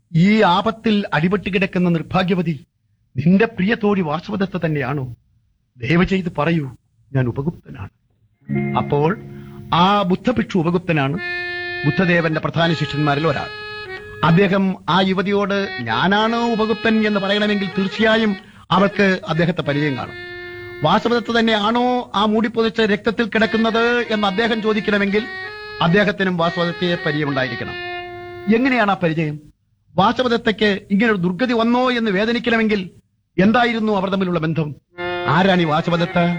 ഈ ആപത്തിൽ അടിപെട്ട് കിടക്കുന്ന നിർഭാഗ്യവതി നിന്റെ പ്രിയ തോഴി വാസവദത്ത തന്നെയാണോ ദയവ് ചെയ്ത് പറയൂ ഞാൻ ഉപഗുപ്തനാണ് അപ്പോൾ ആ ബുദ്ധഭിക്ഷു ഉപഗുപ്തനാണ് ബുദ്ധദേവന്റെ പ്രധാന ശിഷ്യന്മാരിൽ ഒരാൾ അദ്ദേഹം ആ യുവതിയോട് ഞാനാണ് ഉപഗുപ്തൻ എന്ന് പറയണമെങ്കിൽ തീർച്ചയായും അവൾക്ക് അദ്ദേഹത്തെ പരിചയം കാണും വാസവദത്ത തന്നെയാണോ ആ മൂടിപ്പൊതിച്ച രക്തത്തിൽ കിടക്കുന്നത് എന്ന് അദ്ദേഹം ചോദിക്കണമെങ്കിൽ അദ്ദേഹത്തിനും വാസവദത്തയെ പരിചയമുണ്ടായിരിക്കണം എങ്ങനെയാണ് ആ പരിചയം വാസവദത്തയ്ക്ക് ഇങ്ങനെ ഒരു ദുർഗതി വന്നോ എന്ന് വേദനിക്കണമെങ്കിൽ എന്തായിരുന്നു അവർ തമ്മിലുള്ള ബന്ധം ആരാണ് ഈ വാസവദത്ത